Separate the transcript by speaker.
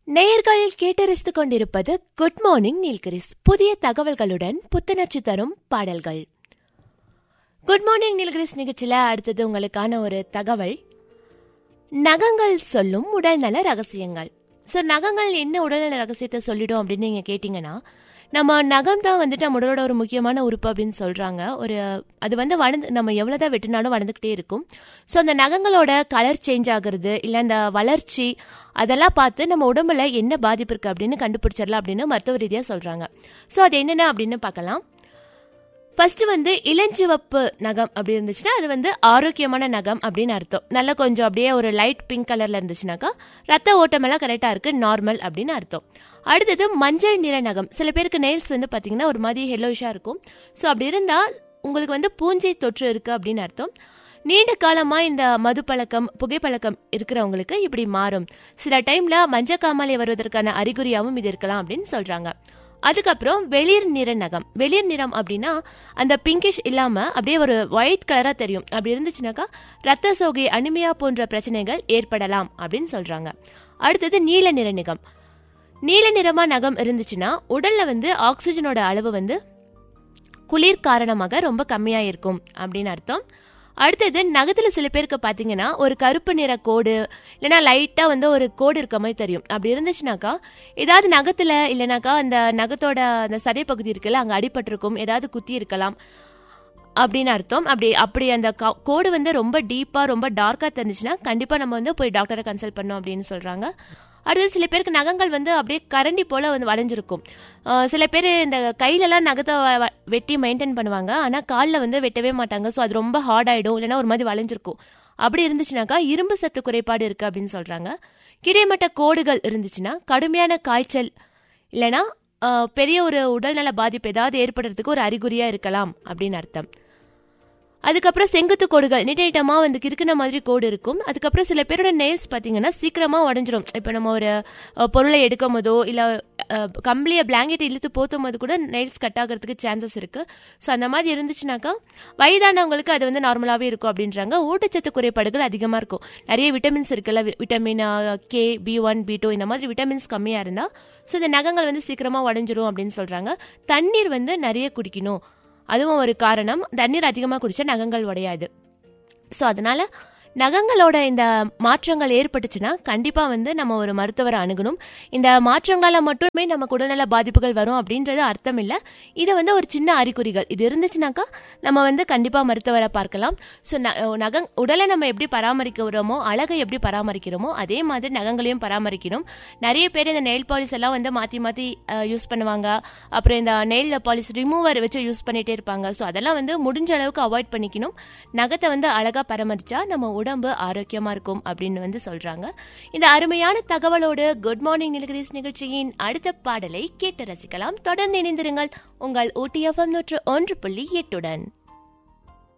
Speaker 1: நேயர்கள் கேட்டரசித்துக் கொண்டிருப்பது good morning Nilgiris புதிய தகவல்களுடன் புத்துணர்ச்சி தரும் பாடல்கள் குட் மார்னிங் நீல்கிரிஸ் நிகழ்ச்சியில் அடுத்தது உங்களுக்கான ஒரு தகவல் நகங்கள் சொல்லும் உடல்நல ரகசியங்கள் ஸோ நகங்கள் என்ன உடல்நல ரகசியத்தை சொல்லிடும் அப்படின்னு நீங்கள் கேட்டிங்கன்னா நம்ம நகம் தான் வந்துட்டு நம்ம உடலோட ஒரு முக்கியமான உறுப்பு அப்படின்னு சொல்கிறாங்க ஒரு அது வந்து வளர்ந்து நம்ம எவ்வளோ தான் வெட்டினாலும் வளர்ந்துக்கிட்டே இருக்கும் ஸோ அந்த நகங்களோட கலர் சேஞ்ச் ஆகுறது இல்லை அந்த வளர்ச்சி அதெல்லாம் பார்த்து நம்ம உடம்புல என்ன பாதிப்பு இருக்குது அப்படின்னு கண்டுபிடிச்சிடலாம் அப்படின்னு மருத்துவ ரீதியாக சொல்கிறாங்க ஸோ அது என்னென்ன அப்படின்னு பார்க்கலாம் ஃபர்ஸ்ட் வந்து இளஞ்சிவப்பு நகம் அப்படி இருந்துச்சுன்னா அது வந்து ஆரோக்கியமான நகம் அப்படின்னு அர்த்தம் நல்லா கொஞ்சம் அப்படியே ஒரு லைட் பிங்க் கலர்ல இருந்துச்சுனாக்கா ரத்த ஓட்டம் எல்லாம் கரெக்டாக இருக்கு நார்மல் அப்படின்னு அர்த்தம் அடுத்தது மஞ்சள் நிற நகம் சில பேருக்கு நெயில்ஸ் வந்து பார்த்தீங்கன்னா ஒரு மாதிரி ஹெல்லோஷாக இருக்கும் ஸோ அப்படி இருந்தால் உங்களுக்கு வந்து பூஞ்சை தொற்று இருக்கு அப்படின்னு அர்த்தம் நீண்ட காலமாக இந்த மது பழக்கம் புகைப்பழக்கம் இருக்கிறவங்களுக்கு இப்படி மாறும் சில டைமில் மஞ்சக்காமலை வருவதற்கான அறிகுறியாகவும் இது இருக்கலாம் அப்படின்னு சொல்கிறாங்க அதுக்கப்புறம் வெளிர் நிற நகம் வெளிர் நிறம் அப்படின்னா அந்த பிங்கிஷ் இல்லாம அப்படியே ஒரு ஒயிட் கலரா தெரியும் அப்படி இருந்துச்சுனாக்கா ரத்த சோகை அனிமியா போன்ற பிரச்சனைகள் ஏற்படலாம் அப்படின்னு சொல்றாங்க அடுத்தது நீல நிற நகம் நீல நிறமா நகம் இருந்துச்சுன்னா உடல்ல வந்து ஆக்சிஜனோட அளவு வந்து குளிர் காரணமாக ரொம்ப கம்மியா இருக்கும் அப்படின்னு அர்த்தம் அடுத்தது நகத்துல சில பேருக்கு பாத்தீங்கன்னா ஒரு கருப்பு நிற கோடு இல்லைன்னா லைட்டா வந்து ஒரு கோடு இருக்க மாதிரி தெரியும் அப்படி இருந்துச்சுனாக்கா ஏதாவது நகத்துல இல்லைனாக்கா அந்த நகத்தோட அந்த சதை பகுதி இருக்குல்ல அங்க அடிபட்டிருக்கும் ஏதாவது குத்தி இருக்கலாம் அப்படின்னு அர்த்தம் அப்படி அப்படி அந்த கா- கோடு வந்து ரொம்ப டீப்பா ரொம்ப டார்க்கா தெரிஞ்சுச்சுன்னா கண்டிப்பா நம்ம வந்து போய் டாக்டரை கன்சல்ட் பண்ணோம் அப்படின்னு சொல்றாங்க அடுத்து சில பேருக்கு நகங்கள் வந்து அப்படியே கரண்டி போல வந்து வளைஞ்சிருக்கும் அஹ் சில பேர் இந்த கையிலலாம் நகத்தை வ- வ- வெட்டி மெயின்டைன் பண்ணுவாங்க ஆனால் காலில் வந்து வெட்டவே மாட்டாங்க ஸோ அது ரொம்ப ஹார்ட் ஆயிடும் இல்லைன்னா ஒரு மாதிரி வளைஞ்சிருக்கும் அப்படி இருந்துச்சுனாக்கா இரும்பு சத்து குறைபாடு இருக்கு அப்படின்னு சொல்றாங்க கிடைமட்ட கோடுகள் இருந்துச்சுன்னா கடுமையான காய்ச்சல் இல்லைன்னா அஹ், பெரிய ஒரு உடல்நல பாதிப்பு ஏதாவது ஏற்படுறதுக்கு ஒரு அறிகுறியா இருக்கலாம் அப்படின்னு அர்த்தம் அதுக்கப்புறம் செங்குத்து கோடுகள் நீட்டமா வந்து கிறுக்குன மாதிரி கோடு இருக்கும் அதுக்கப்புறம் சில பேரோட நெயில்ஸ் பார்த்தீங்கன்னா சீக்கிரமா உடஞ்சிரும் இப்போ நம்ம ஒரு அஹ், பொருளை எடுக்கும் போதோ இல்லை கம்பளியை பிளாங்கெட் இழுத்து போத்தும் போது கூட நெயில்ஸ் கட் ஆகிறதுக்கு சான்சஸ் இருக்கு ஸோ அந்த மாதிரி இருந்துச்சுனாக்கா வயதானவங்களுக்கு அது வந்து நார்மலாகவே இருக்கும் அப்படின்றாங்க ஊட்டச்சத்து குறைபாடுகள் அதிகமாக இருக்கும் நிறைய விட்டமின்ஸ் இருக்குல்ல வி- vitamin K B one B two இந்த மாதிரி விட்டமின்ஸ் கம்மியாக இருந்தால் ஸோ இந்த நகங்கள் வந்து சீக்கிரமாக உடஞ்சிரும் அப்படின்னு சொல்கிறாங்க தண்ணீர் வந்து நிறைய குடிக்கணும் அதுவும் ஒரு காரணம் தண்ணீர் அதிகமாக குடிச்சா நகங்கள் உடையாது ஸோ அதனால நகங்களோட இந்த மாற்றங்கள் ஏற்பட்டுச்சுன்னா கண்டிப்பாக வந்து நம்ம ஒரு மருத்துவரை அணுகணும் இந்த மாற்றங்களால் மட்டுமே நமக்கு உடல்நல பாதிப்புகள் வரும் அப்படின்றது அர்த்தம் இல்லை இதை வந்து ஒரு சின்ன அறிகுறிகள் இது இருந்துச்சுனாக்கா நம்ம வந்து கண்டிப்பாக மருத்துவரை பார்க்கலாம் ஸோ நகங் உடலை நம்ம எப்படி பராமரிக்கிறோமோ அழகை எப்படி பராமரிக்கிறோமோ அதே மாதிரி நகங்களையும் பராமரிக்கணும் நிறைய பேர் இந்த நெயில் பாலிஷ் எல்லாம் வந்து மாற்றி மாற்றி யூஸ் பண்ணுவாங்க அப்புறம் இந்த நெயில் பாலிஷ் ரிமூவர் வச்சு யூஸ் பண்ணிட்டே இருப்பாங்க ஸோ அதெல்லாம் வந்து முடிஞ்ச அளவுக்கு அவாய்ட் பண்ணிக்கணும் நகத்தை வந்து அழகாக பராமரிச்சா நம்ம உடம்பு ஆரோக்கியமாக இருக்கும் அப்படின்னு வந்து சொல்கிறாங்க இந்த அருமையான தகவலோடு குட் மார்னிங் நிலகிரிஸ் நிகழ்ச்சியின் அடுத்த பாடலை கேட்டு ரசிக்கலாம் தொடர்ந்து இணைந்திருங்கள் உங்கள் ஊட்டிஎஃப்எம் நூற்று ஒன்று புள்ளி எட்டுடன்